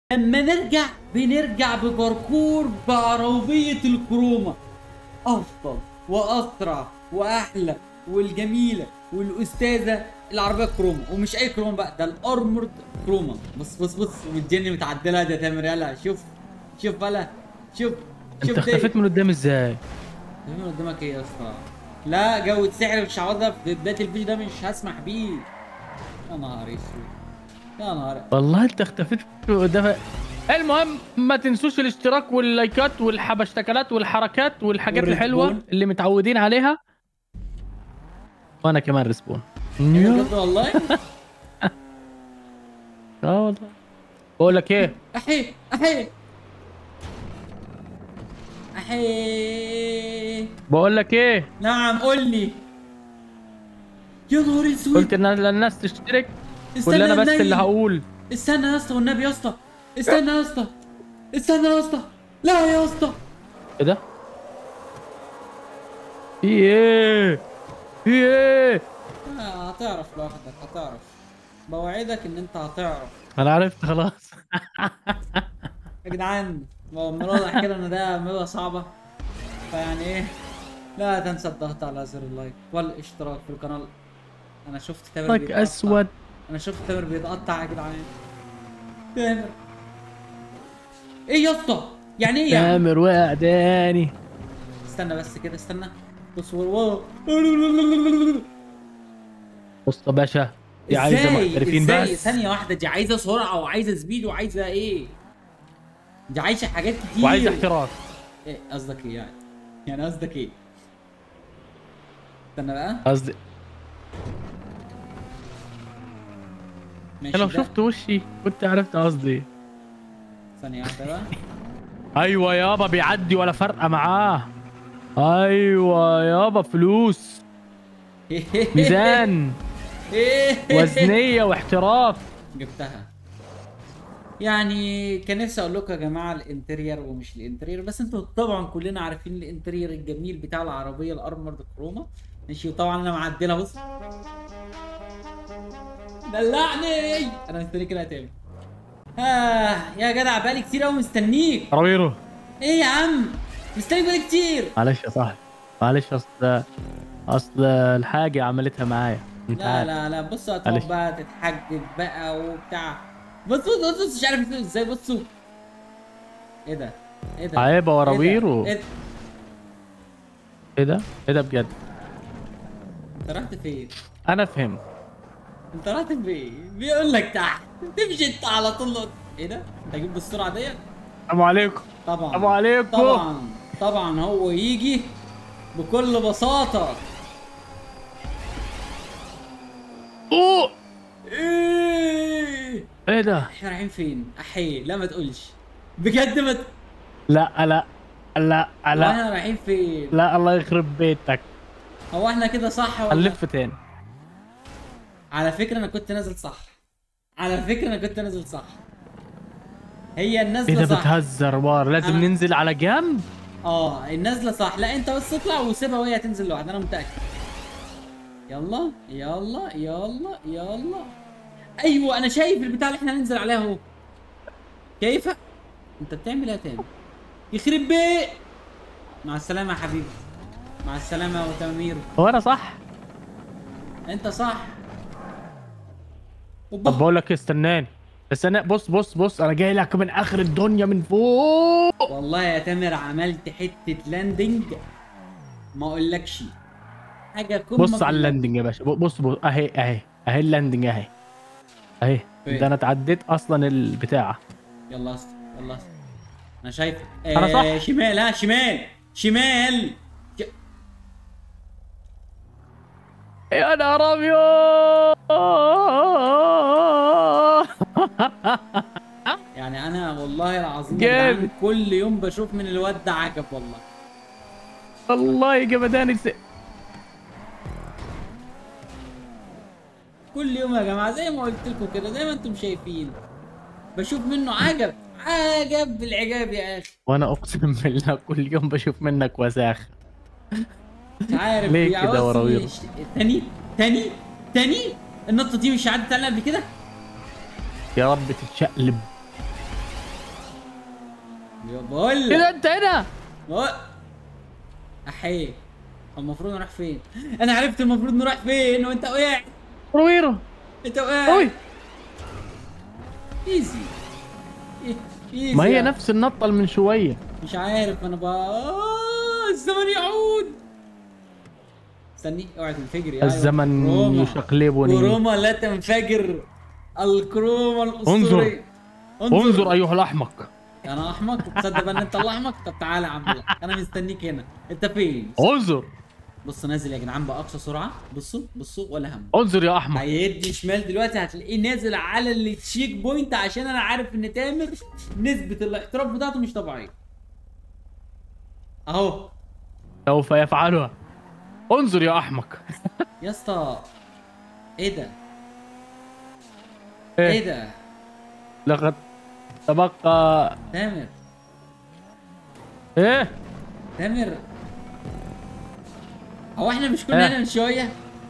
لما نرجع بنرجع بباركور بعربية الكرومة أفضل وأسرع وأحلى والجميلة والأستاذة العربية كرومة ومش أي كرومة بقى ده الأرمورد كرومة بص بص بص والجن متعدلة ده تامر يلا شوف شوف بلا شوف انت شوف دي. اختفيت من قدام ازاي من قدامك ايه يا اسطى لا جو سحر مش هقعد في بدايه الفيديو ده مش هسمح بيه يا نهار اسود يا نهار والله انت اختفيت من قدام المهم ما تنسوش الاشتراك واللايكات والحبشتكلات والحركات والحاجات الحلوه والريسبون. اللي متعودين عليها وانا كمان ريسبون إيه بجد والله اه والله بقول لك ايه احي احي احي بقول لك ايه نعم قول لي يا نهار اسود قلت ان الناس تشترك استنى ولا انا يا بس منيل. اللي هقول استنى يا اسطى والنبي يا اسطى استنى يا اسطى استنى يا اسطى لا يا اسطى ايه ده في ايه في ايه آه، هتعرف لوحدك هتعرف بوعدك ان انت هتعرف انا عرفت خلاص يا جدعان هو من واضح كده ان ده موهبه صعبه فيعني ايه لا تنسى الضغط على زر اللايك والاشتراك في القناه انا شفت تامر لك بيتقطع. اسود انا شفت تامر بيتقطع يا جدعان تامر ايه يا اسطى يعني ايه يعني تامر وقع تاني استنى بس كده استنى بص واو بص يا باشا دي عايزه ازاي محترفين ازاي بس ثانيه واحده دي عايزه سرعه وعايزه سبيد وعايزه ايه دي عايزه حاجات كتير وعايزه احتراف ايه قصدك ايه يعني يعني قصدك ايه استنى بقى قصدي ماشي لو ده. شفت وشي كنت عرفت قصدي ثانيه واحده بقى ايوه يابا بيعدي ولا فرقه معاه ايوه يابا فلوس ميزان وزنيه واحتراف جبتها يعني كان نفسي اقول لكم يا جماعه الانترير ومش الانترير بس انتوا طبعا كلنا عارفين الانترير الجميل بتاع العربيه الارمرد كروما ماشي وطبعا انا معدلها بص دلعني انا مستنيك كده تاني آه يا جدع بقالي كتير قوي مستنيك رويرو ايه يا عم مستنيك بقالي كتير معلش يا صاحبي معلش اصل اصل الحاجه عملتها معايا انت لا عارف لا لا بصوا معلش. هتقعد بقى تتحجج بقى وبتاع بصوا بصوا بصوا مش عارف ازاي بصوا ايه ده؟ ايه ده؟ عيبه إيه ده؟ وراويرو ايه ده؟ ايه ده ايه ده بجد انت رحت فين؟ انا فهمت انت رحت فين؟ بيقول لك تحت تمشي انت على طول لقد- ايه ده؟ انت هتجيب بالسرعه ديت؟ السلام عليكم طبعا السلام عليكم طبعا طبعا هو يجي بكل بساطه اوه ايه ايه ده احنا رايحين فين؟ احي لا ما تقولش بجد ما ت... لا لا لا هو لا احنا رايحين فين؟ لا الله يخرب بيتك هو احنا كده صح ولا هنلف تاني على فكرة أنا كنت نازل صح على فكرة أنا كنت نازل صح هي ايه النازلة ده صح بتهزر بار لازم أنا- ننزل على جنب اه النازلة صح لا أنت بس اطلع وسيبها وهي تنزل لوحدها أنا متأكد يلا يلا يلا يلا أيوه أنا شايف البتاع اللي إحنا هننزل عليها أهو كيف أنت بتعمل إيه تاني يخرب بيه مع السلامة يا حبيبي مع السلامة يا وتمير هو انا صح أنت صح طب بقول لك إيه، استناني استنى بص بص بص انا جاي لك من اخر الدنيا من فوق والله يا تامر عملت حته لاندنج ما اقولكش حاجه كم بص على اللاندنج يا باشا بص بص اهي اهي اهي اللاندنج اهي اهي فين؟ ده انا اتعديت اصلا البتاعه يلا اسطى يلا اسطى انا شايف أنا آه صح؟ شمال ها شمال شمال ش... يا نهار ابيض يعني انا والله العظيم يا جدعان جامد. كل يوم بشوف من الواد ده عجب والله والله جمدان الس- كل يوم يا جماعه زي ما قلت لكم كده زي ما انتم شايفين بشوف منه عجب عجب بالعجاب يا اخي وانا اقسم بالله كل يوم بشوف منك وساخ مش عارف ليه بيعوز كده وراوير؟ يش- تاني تاني تاني النطه دي مش عدت علينا قبل كده يا رب تتشقلب بقول كده لك انت هنا بقول- احيه المفروض نروح فين انا عرفت المفروض نروح فين وانت وقعت رويرو انت وقعت روي ايزي ايزي ما هي يا- نفس النطه اللي من شويه مش عارف انا بقى آه الزمن يعود استني اوعى تنفجر يا الزمن روما. يشقلبني وروما لا تنفجر الكروما الاسطوريه انظر ايها الاحمق انا احمق تصدق بقى ان انت الاحمق طب تعالى يا عم الأحمق. انا مستنيك هنا انت فين انظر بص نازل يا جدعان باقصى سرعه بصوا بصوا ولا هم انظر يا احمق هيدي شمال دلوقتي هتلاقيه نازل على التشيك بوينت عشان انا عارف ان تامر نسبه الاحتراف بتاعته مش طبيعيه اهو سوف يفعلها انظر يا احمق يا اسطى ايه ده ايه ايه ده لقد تبقى تامر ايه تامر هو احنا مش كنا إيه؟ هنا من شويه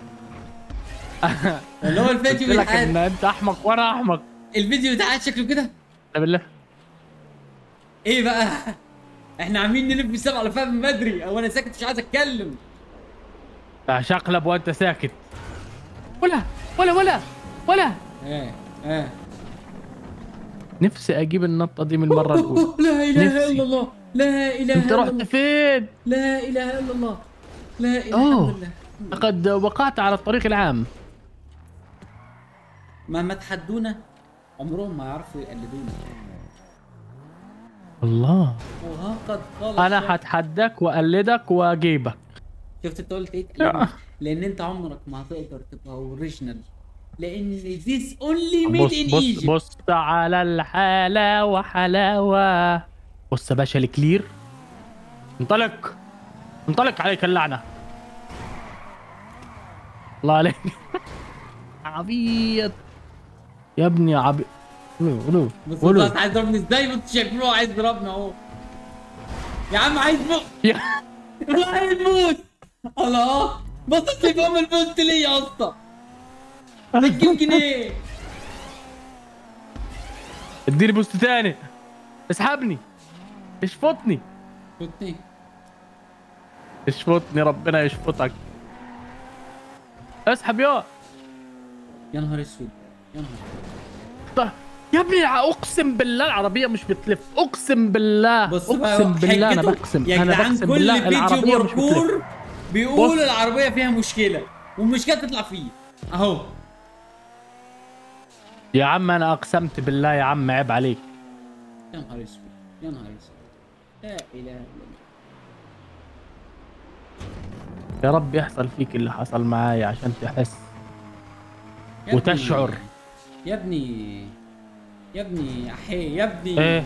اللي هو قلت الفيديو لك ان بيتعاد انت احمق وانا احمق الفيديو بيتعاد شكله كده لا بالله ايه بقى احنا عاملين نلف السبع على فهم بدري او انا ساكت مش عايز اتكلم شقلب وانت ساكت ولا ولا ولا ولا ايه ايه نفسي اجيب النطه دي من المره الاولى أوه، لا اله نفسي. الا الله لا اله انت الا رحت الله فين لا اله الا الله لا اله أوه. الا الله لقد وقعت على الطريق العام مهما تحدونا عمرهم ما يعرفوا يقلدونا الله وها قد قال انا الشاعر. هتحداك واقلدك واجيبك شفت انت قلت ايه؟ لا. لأن, لان انت عمرك ما هتقدر تبقى اوريجينال لان this only made بص in بص Egypt بص على الحلاوه حلاوه بص يا باشا الكلير انطلق انطلق عليك اللعنه الله عليك عبيط يا ابني عبيط قولوا قولوا بص قولوا انت عايز تضربني ازاي انت شايفين هو عايز يضربنا اهو يا عم عايز موت يا- والله عايز موت الله بص لي فم البوست ليه يا اسطى 60 جنيه اديني بوست تاني اسحبني اشفطني شفتني اشفطني ربنا يشفطك اسحب يا يا نهار اسود يا نهار طيب. يا ابني اقسم بالله العربيه مش بتلف اقسم بالله بص اقسم بقى بالله انا حجته- بقسم يا انا جدعان بقسم كل بالله فيديو العربيه مش بتلف باركور بيقول بص. العربيه فيها مشكله والمشكله تطلع فيه اهو يا عم انا اقسمت بالله يا عم عيب عليك يا نهار اسود يا نهار اسود لا اله الا الله يا رب يحصل فيك اللي حصل معايا عشان تحس يا ابني- وتشعر. يا ابني يا ابني احي يا ابني ايه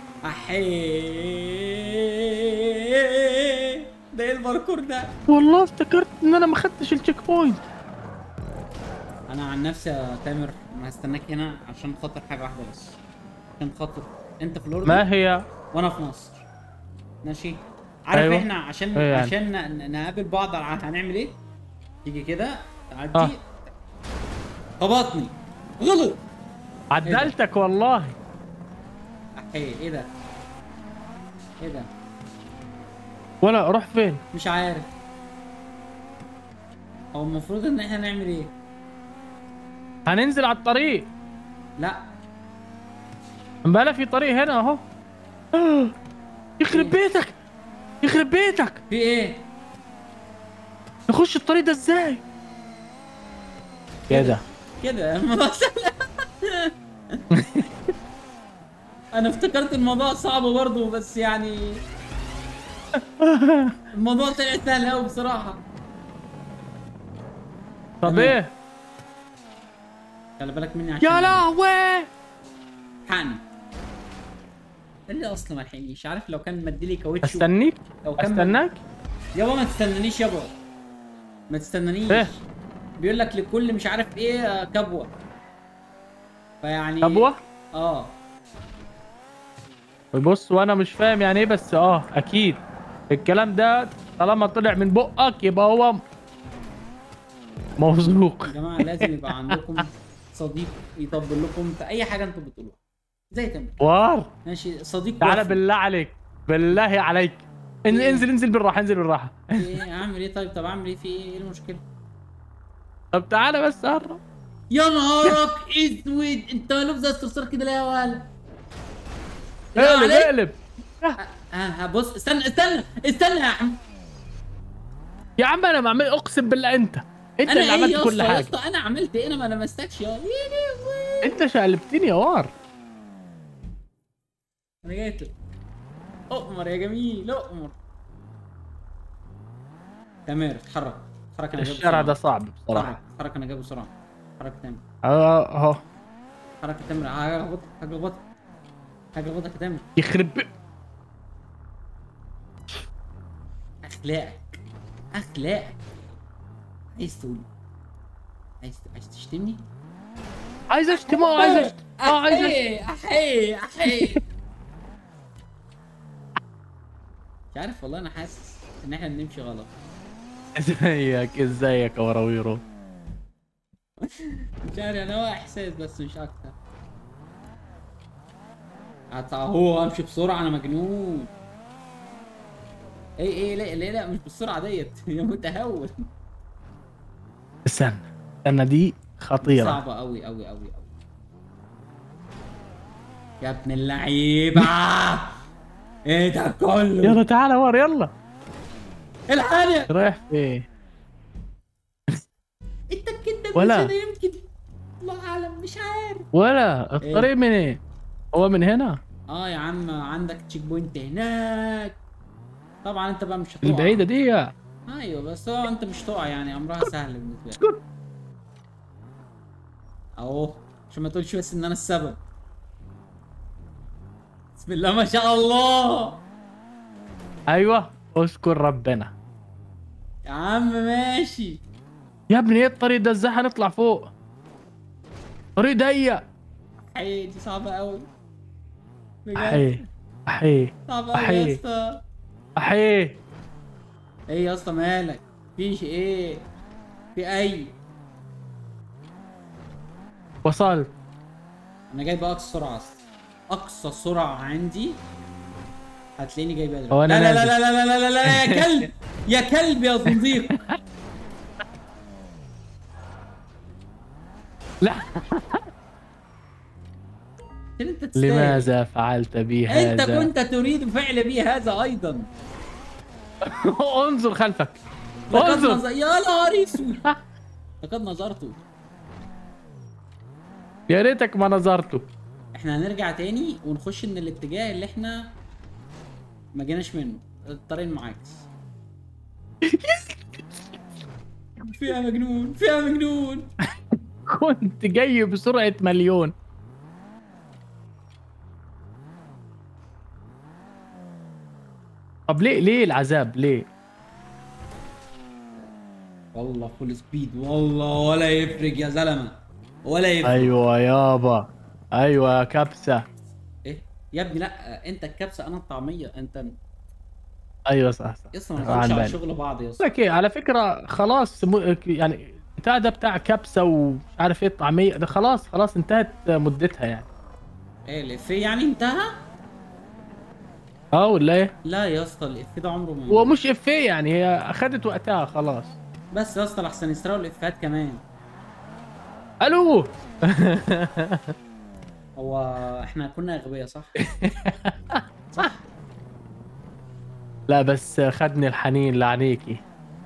احي ده ايه الباركور ده والله افتكرت ان انا ما خدتش التشيك بوينت انا عن نفسي يا تامر انا هستناك هنا عشان خاطر حاجه واحده بس عشان خاطر انت في الاردن ما هي وانا في مصر ماشي عارف أيوة. احنا عشان إيه يعني؟ عشان ن- نقابل بعض ع- هنعمل ايه تيجي كده آه. تعدي خبطني غلط عدلتك والله احي ايه ده ايه ده ولا اروح فين مش عارف هو المفروض ان احنا نعمل ايه هننزل على الطريق لا بلا في طريق هنا اهو آه، يخرب بيتك يخرب بيتك في ايه نخش الطريق ده ازاي كده كده الموضوع سهل انا افتكرت الموضوع صعب برضه بس يعني الموضوع طلع سهل قوي بصراحه طب تمام. ايه خلي بالك مني عشان يا لهوي حقني ده اللي اصلا ما لحقنيش عارف لو كان مديلي كاوتش استنيك لو كان استناك يابا ما تستنانيش يابا ما تستنانيش إيه؟ بيقول لك لكل مش عارف ايه آه، كبوه فيعني كبوه اه بص وانا مش فاهم يعني ايه بس اه اكيد الكلام ده طالما طلع من بقك يبقى هو موثوق يا جماعه لازم يبقى عندكم صديق يطبل لكم في اي حاجه انتوا بتقولوها زي تمر وار ماشي صديق تعال وفي. بالله عليك بالله عليك انزل إيه؟ انزل انزل بالراحه انزل بالراحه ايه اعمل ايه طيب طب اعمل ايه في ايه ايه المشكله طب تعال بس قرب يا نهارك اسود انت مقلوب زي الصرصار كده ليه يا ولد لا اقلب عليك. اقلب ها ها بص استنى استنى استنى يا عم يا عم انا ما عمال اقسم بالله انت انت انا اللي ايه عملت يا كل اسطى يا حاجه اسطى انا عملت ايه انا ما لمستكش يا ويلي انت شقلبتني يا وار انا جايت لك اؤمر يا جميل اؤمر تمام اتحرك اتحرك انا جاي الشارع ده بسرعه صعب اتحرك بصراحه اتحرك انا جاي بسرعه اتحرك تامر اه اهو اتحرك يا تامر هلخبطك هلخبطك هلخبطك يا تامر يخرب بي- اخلاقك اخلاقك عايز تقول عايز عايز تشتمني؟ عايز اشتم اه عايز اشتم اه عايز اشتم احي احي احي مش عارف والله انا حاسس ان احنا بنمشي غلط ازيك ازيك يا وراويرو مش عارف انا هو احساس بس مش اكتر هت- هو امشي بسرعه انا مجنون ايه ايه لا لا لا مش بالسرعه ديت يا متهور استنى استنى دي خطيره صعبه قوي قوي قوي قوي يا ابن اللعيبه ايه ده كله يلا تعالى ور يلا الحقني رايح فين انت الكداب ولا. مش أنا يمكن الله اعلم مش عارف ولا الطريق منين هو من هنا اه يا عم عندك تشيك بوينت هناك طبعا انت بقى مش هتقع البعيده دي ايوه بس هو انت مش تقع يعني امرها سهل بالنسبه لك اسكت اهو عشان ما تقولش بس ان انا السبب بسم الله ما شاء الله ايوه اذكر ربنا يا عم ماشي يا ابني ايه الطريق ده ازاي هنطلع فوق طريق ضيق حي دي صعبه قوي بجد احي احي صعبه قوي أحي. يا اسطى احي ايه يا اسطى مالك فيش ايه في اي وصلت انا جايب اقصى سرعه اصلا اقصى سرعه عندي هتلاقيني جايبها دلوقتي هو أنا لا لا نازل. لا لا لا لا لا لا يا كلب يا كلب يا زنزيق لا عشان انت تستاهل لماذا فعلت بي هذا انت كنت تريد فعل بي هذا ايضا انظر خلفك لقد انظر نظر يا نهار اسود لقد نظرته يا ريتك ما نظرته احنا هنرجع تاني ونخش من الاتجاه اللي احنا ما جيناش منه الطريق المعاكس فيها مجنون فيها مجنون كنت جاي بسرعه مليون طب ليه ليه العذاب ليه والله فول سبيد والله ولا يفرق يا زلمه ولا يفرق ايوه يابا ايوه يا كبسه ايه يا ابني لا انت الكبسه انا الطعميه انت ايوه صح صح يسطا ما عن نخش على بالي. شغل بعض يا اسطى لك ايه على فكره خلاص م... يعني بتاع ده بتاع كبسه ومش عارف ايه طعميه ده خلاص خلاص انتهت مدتها يعني ايه الافيه يعني انتهى اه ولا ايه لا يا اسطى الافيه ده عمره ما هو مش افيه يعني هي اخدت وقتها خلاص بس يا اسطى لحسن يسرقوا الافيهات كمان الو هو احنا كنا اغبياء صح صح لا بس خدني الحنين لعنيكي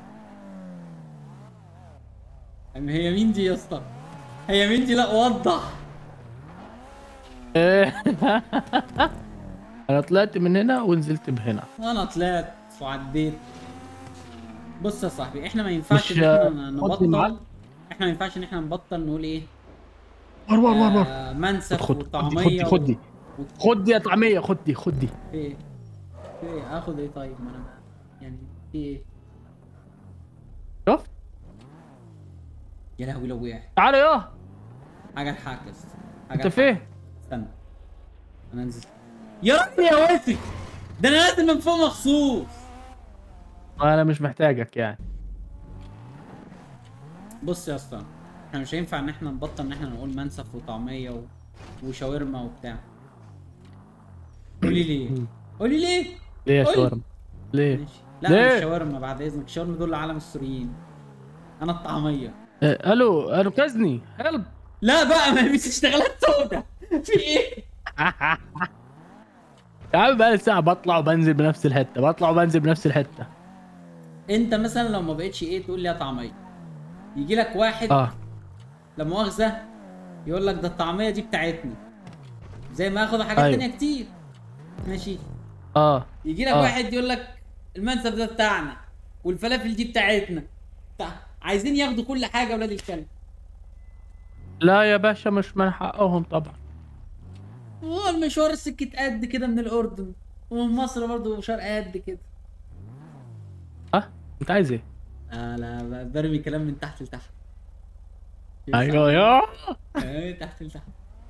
أم هي مين دي يا اسطى هي مين دي لا وضح إيه. انا طلعت من هنا ونزلت بهنا انا طلعت وعديت بص يا صاحبي احنا ما ينفعش مش- ان احنا قصدي معاك. نبطل احنا ما ينفعش ان احنا نبطل نقول ايه ور ور ور ور آه منسف خد وطعميه خد دي و- خد دي يا طعميه خد دي خد دي في ايه في ايه اخد ايه طيب ما انا ما- يعني في ايه شفت يا لهوي لو وقع تعال يا حاجه الحاكس حاجه انت الحاكس. فين استنى انا انزل يا راجل يا واسع ده انا نازل من فوق مخصوص انا مش محتاجك يعني بص يا اسطى احنا مش هينفع ان احنا نبطل ان احنا نقول منسف وطعميه و... وشاورما وبتاع قولي ليه قولي ليه ليه يا قول. شاورما ليه ماشي لا ليه؟ أنا مش شاورما بعد اذنك الشاورما دول لعالم السوريين انا الطعميه إيه، الو انقذني هلب لا بقى ما فيش اشتغالات سودة في ايه يا عم بقالي ساعة بطلع وبنزل بنفس الحتة بطلع وبنزل بنفس الحتة انت مثلا لو ما بقتش ايه تقول لي يا طعميه يجي لك واحد اه لا مؤاخذه يقول لك ده الطعميه دي بتاعتنا زي ما اخد حاجات أيوة. تانية كتير ماشي اه يجي لك آه. واحد يقول لك المنسف ده بتاعنا والفلافل دي بتاعتنا بتاع. عايزين ياخدوا كل حاجه ولاد الكلب لا يا باشا مش من حقهم طبعا هو المشوار السكة قد كده من الاردن ومن مصر برضه مشوار قد كده اه انت عايز ايه لا لا ب- برمي كلام من تحت لتحت ايوه يا ايه تحت لتحت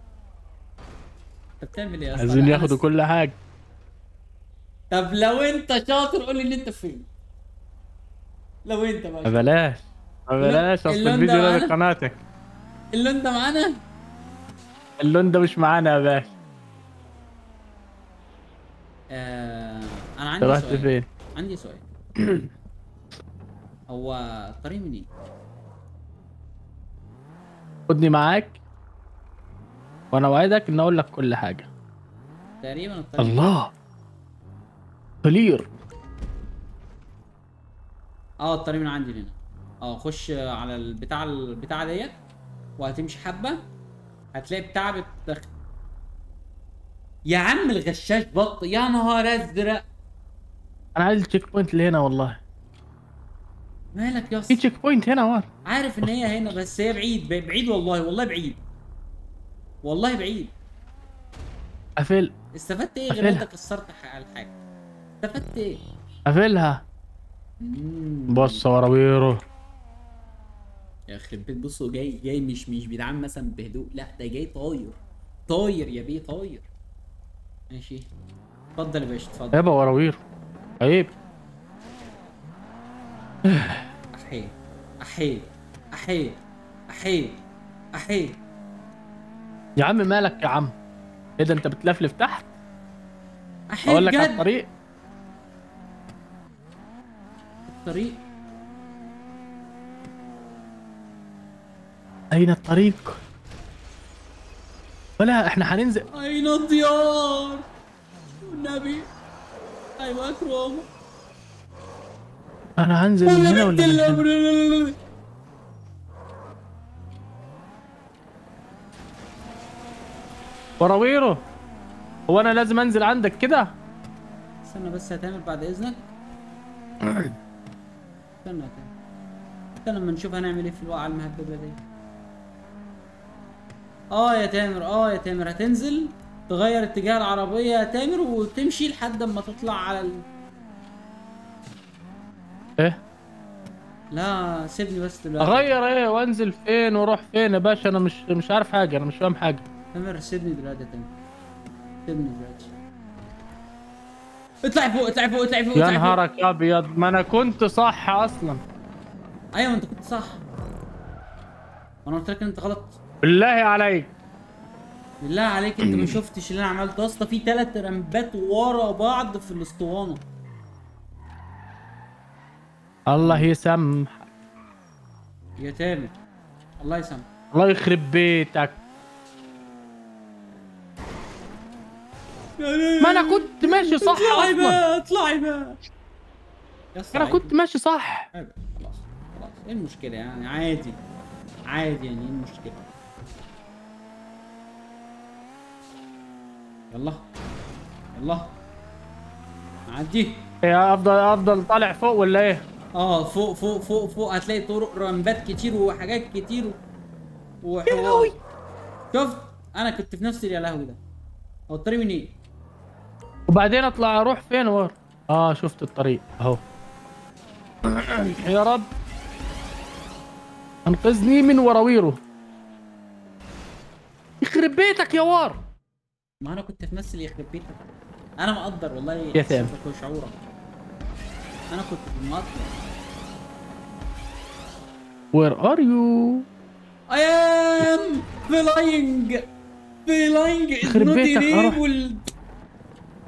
انت بتعمل ايه يا اسطى؟ عايزين أنا ياخدوا س- كل حاجة طب لو انت شاطر قول لي ان انت فين لو انت ما بقى بلاش ما بلاش اصل اللون ده الفيديو ده معانا؟ لقناتك اللون ده معانا اللون ده مش معانا يا باشا آه... انا انت عندي رحت سؤال فين عندي سؤال هو الطريق منين؟ خدني معاك وانا اوعدك ان اقول لك كل حاجة تقريبا الطريق الله كلير اه الطريق من عندي هنا اه خش على البتاع البتاع ديت وهتمشي حبه هتلاقي بتاع بتدخل يا عم الغشاش بط يا نهار ازرق انا عايز التشيك بوينت اللي هنا والله مالك يا في اسطى تشيك بوينت هنا ور عارف ان هي هنا بس هي بعيد ب- بعيد والله والله بعيد والله بعيد قافل استفدت ايه غير قافلها. انت كسرت ح- الحاجه استفدت ايه قافلها مم. بص يا وراويرو يا يخرب بيت بصوا جاي جاي مش مش بيدعم مثلا بهدوء لا ده جاي طاير طاير يا بيه طاير ماشي اتفضل يا باشا اتفضل يابا وراويرو عيب احي احي احي احي احي يا عم مالك يا عم ايه ده انت بتلفلف تحت احي اقول لك على بجد الطريق الطريق اين الطريق ولا احنا هننزل اين الديار والنبي ايوه اكرم انا هنزل من هنا ولا من هنا ولا وراويرو هو انا لازم انزل عندك كده استنى بس يا تامر بعد اذنك استنى يا تامر استنى لما نشوف هنعمل ايه في الوقعه المهببه دي اه يا تامر اه يا تامر هتنزل تغير اتجاه العربيه يا تامر وتمشي لحد اما تطلع على ال... ايه لا سيبني بس دلوقتي اغير ايه وانزل فين واروح فين يا باشا انا مش مش عارف حاجه انا مش فاهم حاجه تامر سيبني دلوقتي يا تامر سيبني دلوقتي اطلعي فوق اطلعي فوق اطلعي فوق يا اطلعي فوق نهارك ابيض ما انا كنت صح اصلا ايوه انت كنت صح وانا قلت لك ان انت غلط بالله عليك بالله عليك انت ما شفتش اللي انا عملته يا اسطى في ثلاث رمبات ورا بعض في الاسطوانه الله يسامح يا تامر الله يسامحك الله يخرب بيتك ما انا كنت ماشي صح اطلعي اصلا بقى اطلعي بقى يا اسطى انا عادي. كنت ماشي صح عادي. خلاص خلاص ايه المشكله يعني عادي عادي يعني ايه المشكله يلا يلا عدي يا افضل افضل طالع فوق ولا ايه اه فوق فوق فوق فوق هتلاقي طرق رمبات كتير وحاجات كتير و... يا وحوار لهوي. شفت انا كنت في نفس يا لهوي ده هو الطريق منين؟ وبعدين اطلع اروح فين ور اه شفت الطريق اهو يا رب انقذني من وراويره يخرب بيتك يا وار ما انا كنت في نفس اللي يخرب بيتك انا مقدر والله يا سام. إحساسك وشعورك انا كنت في المقدر وير ار يو I am flying flying is يخرب not بيتك، أروح. enabled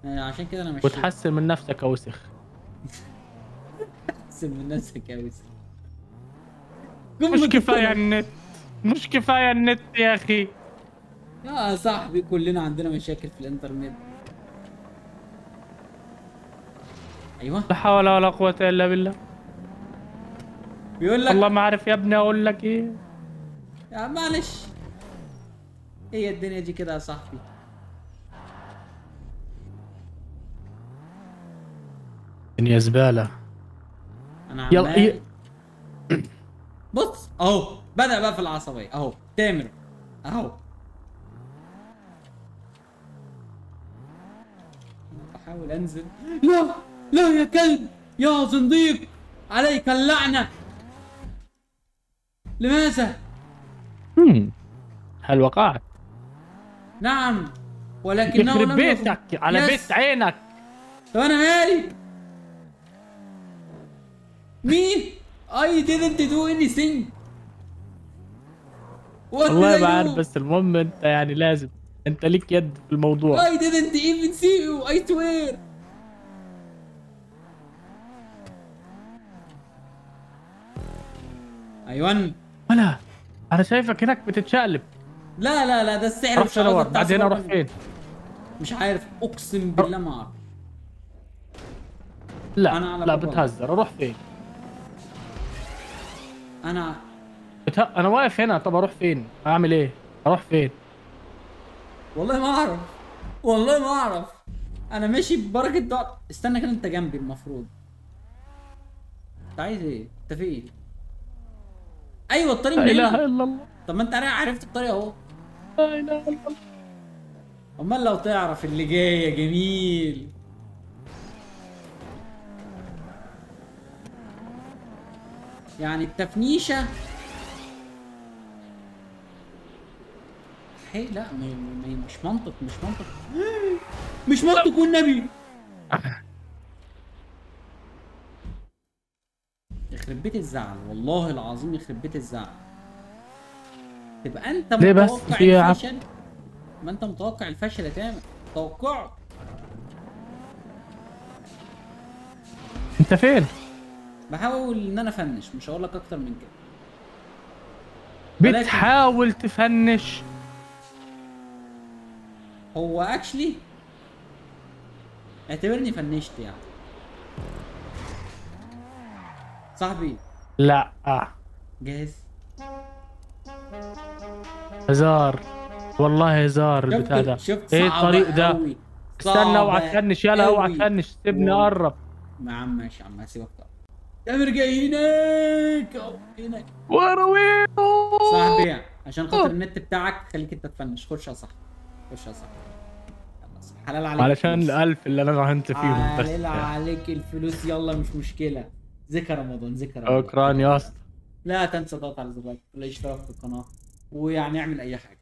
آه، عشان كده انا مش وتحسن من نفسك يا وسخ تحسن من نفسك يا وسام مش كفايه النت مش كفايه النت يا اخي يا صاحبي كلنا عندنا مشاكل في الانترنت ايوه لا حول ولا قوه الا بالله بيقول لك والله ما عارف يا ابني اقول لك ايه يا معلش هي الدنيا دي كده يا صاحبي يا زباله انا يلا، عمال ي- بص اهو بدأ بقى في العصبية اهو تامر اهو أنا بحاول انزل لا لا يا كلب يا زنديق عليك اللعنة لماذا؟ هم. هل وقعت نعم ولكنه يخرب لم يكن- بيتك على يس. بيت عينك طب انا مالي مي I didn't do anything What والله did ما I عارف do? بس المهم انت يعني لازم انت ليك يد في الموضوع I didn't even see you I swear ايوان ولا انا شايفك هناك بتتشقلب لا لا لا ده السحر اروح والشعوذة ادور بتاع بعدين اروح سوبرمان. فين مش عارف اقسم بالله ما اعرف لا أنا على لا بابا. بتهزر اروح فين انا بت... انا واقف هنا طب اروح فين اعمل ايه اروح فين والله ما اعرف والله ما اعرف انا ماشي ببركه دعاء استنى كده انت جنبي المفروض انت عايز ايه انت فين ايوه الطريق لا من اله هنا الا الله طب ما انت عارف- عرفت الطريق اهو لا اله الا الله امال لو تعرف اللي جاي يا جميل يعني التفنيشه هي لا ما ما- مش منطق مش منطق مش منطق والنبي يخرب بيت الزعل والله العظيم يخرب بيت الزعل تبقى انت ليه بس؟ متوقع في إيه يا عم؟ الفشل ما انت متوقع الفشل يا تامر توقعه انت فين بحاول ان انا افنش مش هقول لك اكتر من كده ولكن- بتحاول تفنش هو اكشلي اعتبرني فنشت يعني صاحبي لا جاهز هزار والله هزار شفت البتاع ده شفت ايه صعبة الطريق ده أوي. استنى صعبة اوعى تفنش يلا اوعى أوي. تفنش سيبني والله. اقرب يا عم ماشي يا عم هسيبك طبعا تامر جاي هناك أهو هناك وروينه صاحبي عشان خاطر النت بتاعك خليك انت تفنش خش يا صاحبي خش يا صاحبي يلا يا صاحبي. حلال عليك علشان الفلوس. الالف اللي انا راهنت فيهم بس حلال عليك الفلوس يلا مش مشكلة ذكر رمضان ذكر رمضان شكرا يا اسطى لا تنسى تضغط على زر اللايك والاشتراك في القناة ويعني اعمل اي حاجة